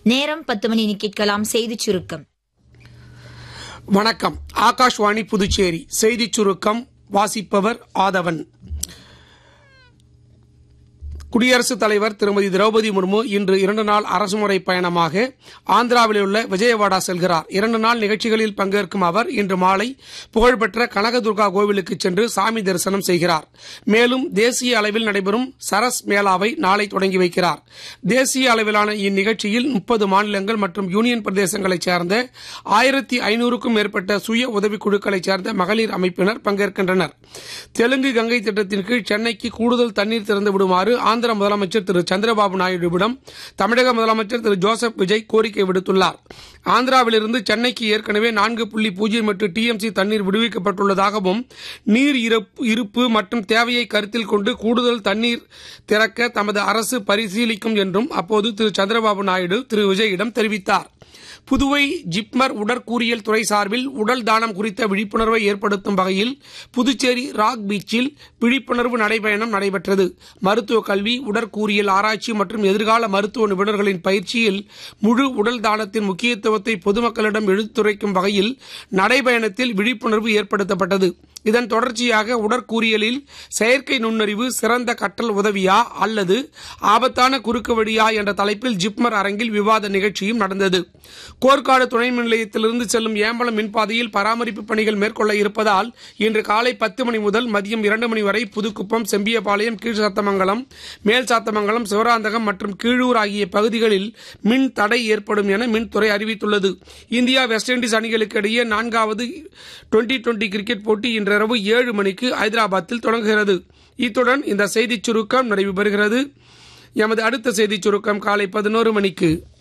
நேரம் பத்து மணி கேட்கலாம் செய்திச் சுருக்கம் வணக்கம் ஆகாஷ்வாணி புதுச்சேரி செய்திச் சுருக்கம் வாசிப்பவர் ஆதவன் குடியரசுத் தலைவர் திருமதி திரௌபதி முர்மு இன்று இரண்டு நாள் அரசுமுறை பயணமாக ஆந்திராவில் உள்ள விஜயவாடா செல்கிறார் இரண்டு நாள் நிகழ்ச்சிகளில் பங்கேற்கும் அவர் இன்று மாலை புகழ்பெற்ற கனகதுர்கா கோவிலுக்கு சென்று சாமி தரிசனம் செய்கிறார் மேலும் தேசிய அளவில் நடைபெறும் சரஸ் மேளாவை நாளை தொடங்கி வைக்கிறார் தேசிய அளவிலான இந்நிகழ்ச்சியில் முப்பது மாநிலங்கள் மற்றும் யூனியன் பிரதேசங்களைச் சேர்ந்த ஆயிரத்தி ஐநூறுக்கும் மேற்பட்ட சுய உதவிக்குழுக்களைச் சேர்ந்த மகளிர் அமைப்பினர் பங்கேற்கின்றனர் தெலுங்கு கங்கை திட்டத்தின் கீழ் சென்னைக்கு கூடுதல் தண்ணீர் திறந்து விடுமாறு ஆந்திர முதலமைச்சர் திரு சந்திரபாபு நாயுடுவிடம் தமிழக முதலமைச்சர் திரு ஜோசப் விஜய் கோரிக்கை விடுத்துள்ளார் ஆந்திராவிலிருந்து சென்னைக்கு ஏற்கனவே நான்கு புள்ளி பூஜ்ஜியம் எட்டு டிஎம்சி தண்ணீர் விடுவிக்கப்பட்டுள்ளதாகவும் நீர் இருப்பு இருப்பு மற்றும் தேவையை கருத்தில் கொண்டு கூடுதல் தண்ணீர் திறக்க தமது அரசு பரிசீலிக்கும் என்றும் அப்போது திரு சந்திரபாபு நாயுடு திரு விஜயிடம் தெரிவித்தார் புதுவை ஜிப்மர் உடற்கூறியல் துறை சார்பில் உடல் தானம் குறித்த விழிப்புணர்வை ஏற்படுத்தும் வகையில் புதுச்சேரி ராக் பீச்சில் விழிப்புணர்வு நடைபயணம் நடைபெற்றது மருத்துவ கல்வி உடற்கூறியல் ஆராய்ச்சி மற்றும் எதிர்கால மருத்துவ நிபுணர்களின் பயிற்சியில் முழு உடல் தானத்தின் முக்கியத்துவத்தை பொதுமக்களிடம் எடுத்துரைக்கும் வகையில் நடைபயணத்தில் விழிப்புணர்வு ஏற்படுத்தப்பட்டது இதன் தொடர்ச்சியாக உடற்கூறியலில் செயற்கை நுண்ணறிவு சிறந்த கற்றல் உதவியா அல்லது ஆபத்தான குறுக்கு வழியா என்ற தலைப்பில் ஜிப்மர் அரங்கில் விவாத நிகழ்ச்சியும் நடந்தது கோர்க்காடு துணை மின் நிலையத்திலிருந்து செல்லும் ஏம்பலம் மின்பாதையில் பராமரிப்பு பணிகள் மேற்கொள்ள இருப்பதால் இன்று காலை பத்து மணி முதல் மதியம் இரண்டு மணி வரை புதுக்குப்பம் செம்பியபாளையம் கீழ் சாத்தமங்கலம் மேல் சாத்தமங்கலம் சிவராந்தகம் மற்றும் கீழூர் ஆகிய பகுதிகளில் மின் தடை ஏற்படும் என மின்துறை அறிவித்துள்ளது இந்தியா வெஸ்ட் இண்டீஸ் அணிகளுக்கு இடையே நான்காவது டுவெண்டி டுவெண்டி கிரிக்கெட் போட்டி இன்றிரவு ஏழு மணிக்கு ஐதராபாத்தில் தொடங்குகிறது இத்துடன் இந்த செய்திச் சுருக்கம் நிறைவு பெறுகிறது எமது அடுத்த செய்திச் சுருக்கம் காலை பதினோரு மணிக்கு